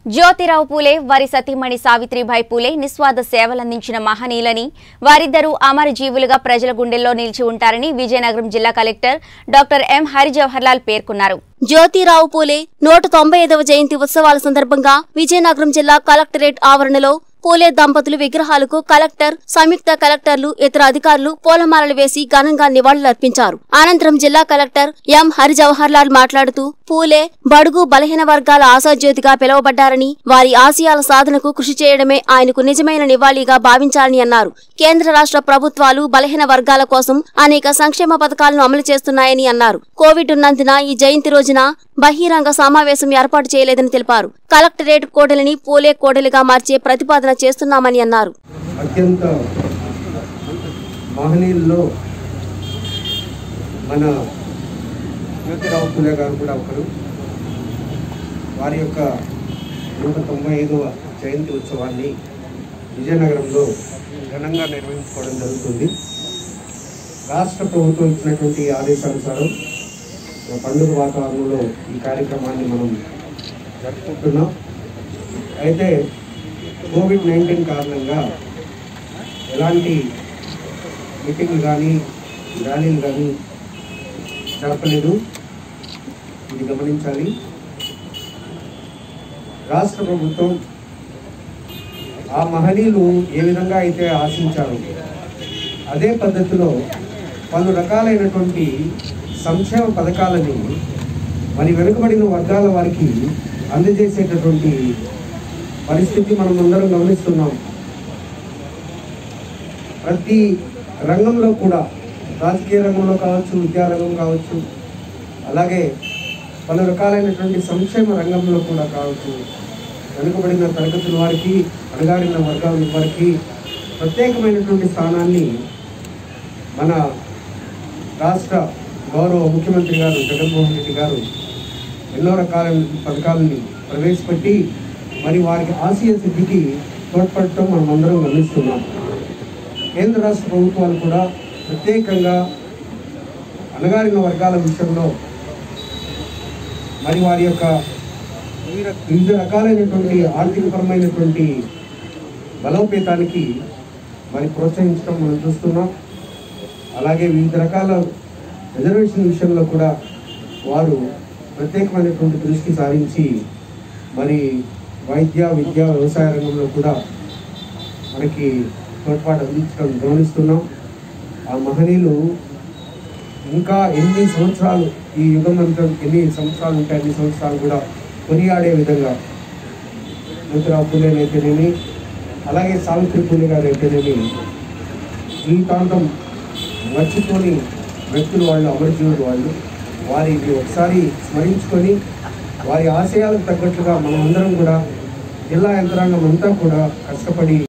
జ్యోతిరావు పూలే వారి సతీమణి సావిత్రిబాయి పూలే నిస్వార్థ సేవలందించిన మహనీయులని వారిద్దరూ అమర జీవులుగా ప్రజల గుండెల్లో నిలిచి ఉంటారని విజయనగరం జిల్లా కలెక్టర్ డాక్టర్ ఎం హరిజవహర్లాల్ పేర్కొన్నారు జ్యోతిరావు పూలే నూట తొంభై ఐదవ జయంతి ఉత్సవాల సందర్భంగా విజయనగరం జిల్లా కలెక్టరేట్ ఆవరణలో పూలే దంపతులు విగ్రహాలకు కలెక్టర్ సంయుక్త కలెక్టర్లు ఇతర అధికారులు పూలమాలలు వేసి ఘనంగా నివాళులర్పించారు అనంతరం జిల్లా కలెక్టర్ ఎం హరిజవహర్లాల్ మాట్లాడుతూ పూలే బడుగు బలహీన వర్గాల ఆశాజ్యోతిగా పిలువబడ్డారని వారి ఆశయాల సాధనకు కృషి చేయడమే ఆయనకు నిజమైన నివాళిగా భావించాలని అన్నారు కేంద్ర రాష్ట్ర ప్రభుత్వాలు బలహీన వర్గాల కోసం అనేక సంక్షేమ పథకాలను అమలు చేస్తున్నాయని అన్నారు కోవిడ్ ఉన్నందున ఈ జయంతి రోజున బహిరంగ సమావేశం ఏర్పాటు చేయలేదని తెలిపారు కలెక్టరేట్ కోడలిని పూలే కోడలిగా మార్చే ప్రతిపాదన చేస్తున్నామని అన్నారు అత్యంత మహనీయుల్లో మన జ్యోతిరావు పులే గారు కూడా ఒకరు వారి యొక్క నూట తొంభై ఐదవ జయంతి ఉత్సవాన్ని విజయనగరంలో ఘనంగా నిర్వహించుకోవడం జరుగుతుంది రాష్ట్ర ప్రభుత్వం ఇచ్చినటువంటి ఆదేశానుసారం ఒక పండుగ వాతావరణంలో ఈ కార్యక్రమాన్ని మనం జరుపుకుంటున్నాం అయితే కోవిడ్ నైన్టీన్ కారణంగా ఎలాంటి మీటింగ్లు కానీ ర్యాలీలు కానీ జరపలేదు ఇది గమనించాలి రాష్ట్ర ప్రభుత్వం ఆ మహనీయులు ఏ విధంగా అయితే ఆశించారు అదే పద్ధతిలో పలు రకాలైనటువంటి సంక్షేమ పథకాలని మరి వెనుకబడిన వర్గాల వారికి అందజేసేటటువంటి పరిస్థితి మనం అందరం గమనిస్తున్నాం ప్రతి రంగంలో కూడా రాజకీయ రంగంలో కావచ్చు విద్యారంగం కావచ్చు అలాగే పలు రకాలైనటువంటి సంక్షేమ రంగంలో కూడా కావచ్చు వెనుకబడిన తరగతుల వారికి అణగారిన వర్గాల వారికి ప్రత్యేకమైనటువంటి స్థానాన్ని మన రాష్ట్ర గౌరవ ముఖ్యమంత్రి గారు జగన్మోహన్ రెడ్డి గారు ఎన్నో రకాలైన పథకాలని ప్రవేశపెట్టి మరి వారికి ఆశయ సిద్ధికి తోడ్పడటం మనం అందరం గమనిస్తున్నాం కేంద్ర రాష్ట్ర ప్రభుత్వాలు కూడా ప్రత్యేకంగా అణగారిన వర్గాల విషయంలో మరి వారి యొక్క వివిధ వివిధ రకాలైనటువంటి ఆర్థికపరమైనటువంటి బలోపేతానికి మరి ప్రోత్సహించడం మనం చూస్తున్నాం అలాగే వివిధ రకాల రిజర్వేషన్ విషయంలో కూడా వారు ప్రత్యేకమైనటువంటి దృష్టి సారించి మరి వైద్య విద్య వ్యవసాయ రంగంలో కూడా మనకి తోడ్పాటు అందించడం గమనిస్తున్నాం ఆ మహనీయులు ఇంకా ఎన్ని సంవత్సరాలు ఈ యుగం అంతా ఎన్ని సంవత్సరాలు ఉంటాయి అన్ని సంవత్సరాలు కూడా కొనియాడే విధంగా జ్యోతిరావు పూలేని అయితేనేమి అలాగే సావిత్రి పూలే గారు అయితేనేమి జీవితాంతం మర్చిపోని వ్యక్తులు వాళ్ళు అమరజీవులు వాళ్ళు వారిని ఒకసారి స్మరించుకొని వారి ఆశయాలకు తగ్గట్లుగా మనం అందరం కూడా జిల్లా యంత్రాంగం అంతా కూడా కష్టపడి